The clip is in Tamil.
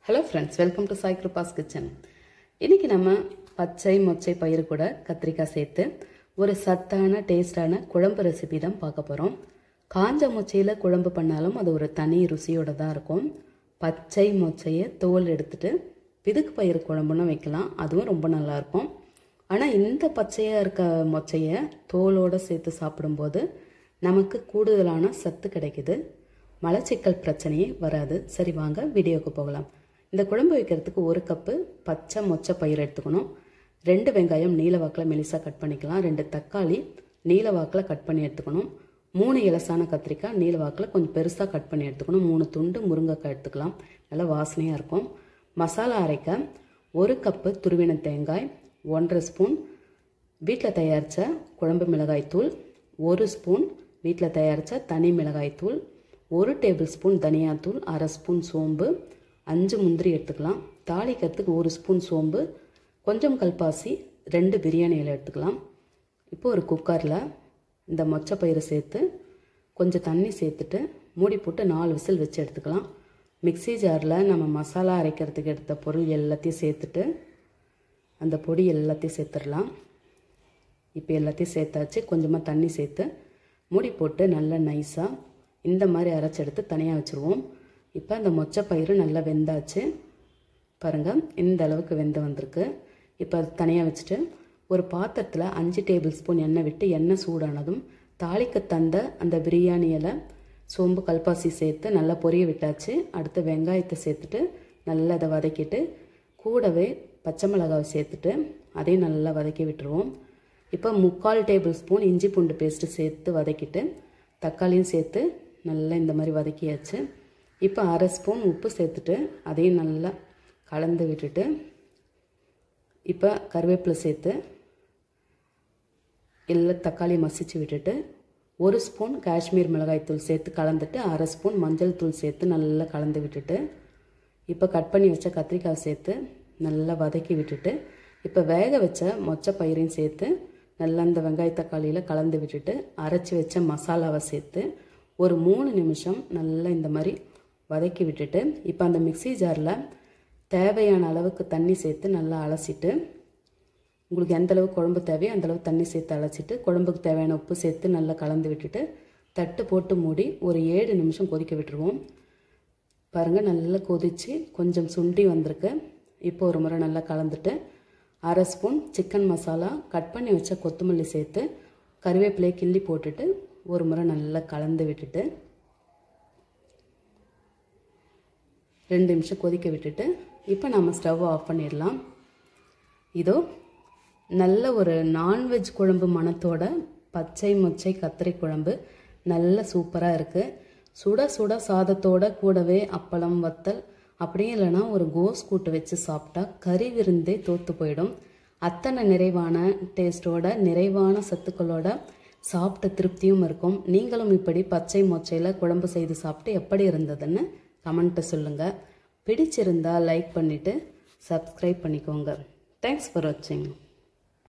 hello friends welcome to Sai Kripa's kitchen இன்றைக்கி நம்ம பச்சை மொச்சை பயிறு கூட கத்திரிக்காய் சேர்த்து ஒரு சத்தான டேஸ்டான குழம்பு ரெசிபி தான் பார்க்க போகிறோம் காஞ்ச மொச்சையில் குழம்பு பண்ணாலும் அது ஒரு தனி ருசியோட தான் இருக்கும் பச்சை மொச்சையை தோல் எடுத்துட்டு பிதுக்கு பயிறு குழம்புன்னு வைக்கலாம் அதுவும் ரொம்ப நல்லாயிருக்கும் ஆனால் இந்த பச்சையாக இருக்க மொச்சையை தோலோடு சேர்த்து சாப்பிடும்போது நமக்கு கூடுதலான சத்து கிடைக்குது மலச்சிக்கல் பிரச்சனையே வராது சரி வாங்க வீடியோக்கு போகலாம் இந்த குழம்பு வைக்கிறதுக்கு ஒரு கப்பு பச்சை மொச்சை பயிர் எடுத்துக்கணும் ரெண்டு வெங்காயம் நீல வாக்கில் மெலிசாக கட் பண்ணிக்கலாம் ரெண்டு தக்காளி நீல வாக்கில் கட் பண்ணி எடுத்துக்கணும் மூணு இலசான கத்திரிக்காய் நீல வாக்கில் கொஞ்சம் பெருசாக கட் பண்ணி எடுத்துக்கணும் மூணு துண்டு முருங்கைக்காய் எடுத்துக்கலாம் நல்லா வாசனையாக இருக்கும் மசாலா அரைக்க ஒரு கப்பு துருவின தேங்காய் ஒன்றரை ஸ்பூன் வீட்டில் தயாரித்த குழம்பு மிளகாய் தூள் ஒரு ஸ்பூன் வீட்டில் தயாரித்த தனி மிளகாய் தூள் ஒரு டேபிள் ஸ்பூன் தனியாத்தூள் அரை ஸ்பூன் சோம்பு அஞ்சு முந்திரி எடுத்துக்கலாம் தாளிக்கிறதுக்கு ஒரு ஸ்பூன் சோம்பு கொஞ்சம் கல்பாசி ரெண்டு பிரியாணி இலை எடுத்துக்கலாம் இப்போ ஒரு குக்கரில் இந்த மொச்சப்பயிறு சேர்த்து கொஞ்சம் தண்ணி சேர்த்துட்டு மூடி போட்டு நாலு விசில் வச்சு எடுத்துக்கலாம் மிக்ஸி ஜாரில் நம்ம மசாலா அரைக்கிறதுக்கு எடுத்த பொருள் எல்லாத்தையும் சேர்த்துட்டு அந்த பொடி எல்லாத்தையும் சேர்த்துடலாம் இப்போ எல்லாத்தையும் சேர்த்தாச்சு கொஞ்சமாக தண்ணி சேர்த்து மூடி போட்டு நல்லா நைஸாக இந்த மாதிரி அரைச்சி எடுத்து தனியாக வச்சுருவோம் இப்போ அந்த மொச்சப்பயிறு நல்லா வெந்தாச்சு பாருங்கள் இந்த அளவுக்கு வெந்து வந்திருக்கு இப்போ அது தனியாக வச்சுட்டு ஒரு பாத்திரத்தில் அஞ்சு டேபிள் ஸ்பூன் எண்ணெய் விட்டு எண்ணெய் சூடானதும் தாளிக்க தந்த அந்த பிரியாணி இலை சோம்பு கல்பாசி சேர்த்து நல்லா பொரிய விட்டாச்சு அடுத்து வெங்காயத்தை சேர்த்துட்டு நல்லா அதை வதக்கிட்டு கூடவே பச்சை மிளகாவை சேர்த்துட்டு அதையும் நல்லா வதக்கி விட்டுருவோம் இப்போ முக்கால் டேபிள் ஸ்பூன் இஞ்சி பூண்டு பேஸ்ட்டு சேர்த்து வதக்கிட்டு தக்காளியும் சேர்த்து நல்லா இந்த மாதிரி வதக்கியாச்சு இப்போ அரை ஸ்பூன் உப்பு சேர்த்துட்டு அதையும் நல்லா கலந்து விட்டுட்டு இப்போ கருவேப்பிலை சேர்த்து எல்லா தக்காளி மசிச்சு விட்டுட்டு ஒரு ஸ்பூன் காஷ்மீர் மிளகாய் தூள் சேர்த்து கலந்துட்டு அரை ஸ்பூன் மஞ்சள் தூள் சேர்த்து நல்லா கலந்து விட்டுட்டு இப்போ கட் பண்ணி வச்ச கத்திரிக்காய் சேர்த்து நல்லா வதக்கி விட்டுட்டு இப்போ வேக வச்ச மொச்சை பயிரையும் சேர்த்து நல்லா அந்த வெங்காய தக்காளியில் கலந்து விட்டுட்டு அரைச்சி வச்ச மசாலாவை சேர்த்து ஒரு மூணு நிமிஷம் நல்லா இந்த மாதிரி வதக்கி விட்டுட்டு இப்போ அந்த மிக்சி ஜாரில் தேவையான அளவுக்கு தண்ணி சேர்த்து நல்லா அலசிட்டு உங்களுக்கு எந்த அளவுக்கு குழம்பு தேவையோ அந்தளவு தண்ணி சேர்த்து அலசிட்டு குழம்புக்கு தேவையான உப்பு சேர்த்து நல்லா கலந்து விட்டுட்டு தட்டு போட்டு மூடி ஒரு ஏழு நிமிஷம் கொதிக்க விட்டுருவோம் பாருங்கள் நல்லா கொதித்து கொஞ்சம் சுண்டி வந்திருக்கு இப்போ ஒரு முறை நல்லா கலந்துட்டு அரை ஸ்பூன் சிக்கன் மசாலா கட் பண்ணி வச்ச கொத்தமல்லி சேர்த்து கருவேப்பிலையை கிள்ளி போட்டுட்டு ஒரு முறை நல்லா கலந்து விட்டுட்டு ரெண்டு நிமிஷம் கொதிக்க விட்டுட்டு இப்போ நம்ம ஸ்டவ் ஆஃப் பண்ணிடலாம் இதோ நல்ல ஒரு நான்வெஜ் குழம்பு மணத்தோட பச்சை மொச்சை கத்திரி குழம்பு நல்ல சூப்பராக இருக்குது சுட சுட சாதத்தோட கூடவே அப்பளம் வத்தல் அப்படியும் இல்லைன்னா ஒரு கோஸ் கூட்டு வச்சு சாப்பிட்டா கறி விருந்தே தோற்று போயிடும் அத்தனை நிறைவான டேஸ்ட்டோட நிறைவான சத்துக்களோட சாப்பிட்ட திருப்தியும் இருக்கும் நீங்களும் இப்படி பச்சை மொச்சையில் குழம்பு செய்து சாப்பிட்டு எப்படி இருந்ததுன்னு கமெண்ட்டை சொல்லுங்கள் பிடிச்சிருந்தா லைக் பண்ணிவிட்டு சப்ஸ்கிரைப் பண்ணிக்கோங்க தேங்க்ஸ் ஃபார் வாட்சிங்